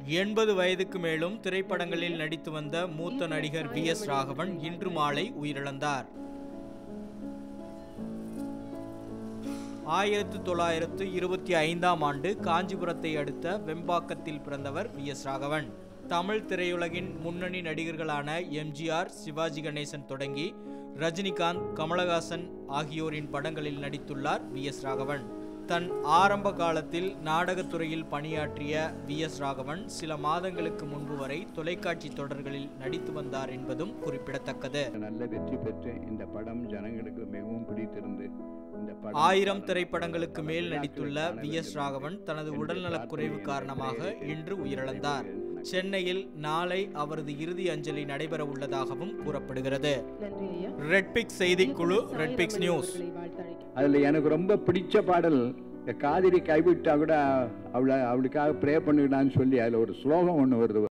எண்பது வயதுக்கு மேலும் திரைப்படங்களில் நடித்து வந்த மூத்த நடிகர் வி எஸ் ராகவன் இன்று மாலை உயிரிழந்தார் ஆயிரத்து தொள்ளாயிரத்து இருபத்தி ஐந்தாம் ஆண்டு காஞ்சிபுரத்தை அடுத்த வெம்பாக்கத்தில் பிறந்தவர் வி எஸ் ராகவன் தமிழ் திரையுலகின் முன்னணி நடிகர்களான எம்ஜிஆர் சிவாஜி கணேசன் தொடங்கி ரஜினிகாந்த் கமலஹாசன் ஆகியோரின் படங்களில் நடித்துள்ளார் வி எஸ் ராகவன் தன் ஆரம்ப காலத்தில் நாடகத்துறையில் பணியாற்றிய வி எஸ் ராகவன் சில மாதங்களுக்கு முன்பு வரை தொலைக்காட்சி தொடர்களில் நடித்து வந்தார் என்பதும் குறிப்பிடத்தக்கது நல்ல வெற்றி பெற்று இந்த படம் ஜனங்களுக்கு மிகவும் பிடித்திருந்து இந்த படம் ஆயிரம் திரைப்படங்களுக்கு மேல் நடித்துள்ள வி எஸ் ராகவன் தனது உடல்நலக் குறைவு காரணமாக இன்று உயிரிழந்தார் சென்னையில் நாளை அவரது இறுதி அஞ்சலி நடைபெற உள்ளதாகவும் கூறப்படுகிறது நன்றி ஐயா ரெட்பிக்ஸ் செய்திக்குழு ரெட்பிக்ஸ் நியூஸ் அவர்களை வாழ்த்தழைக்கிறேன். அதுல எனக்கு ரொம்ப பிடிச்ச பாடல் இந்த காதிரி கைவிட்டா கூட அவளை அவளுக்காக ப்ரே பண்ணிக்கிட்டான்னு சொல்லி அதுல ஒரு ஸ்லோகம் ஒன்று வருது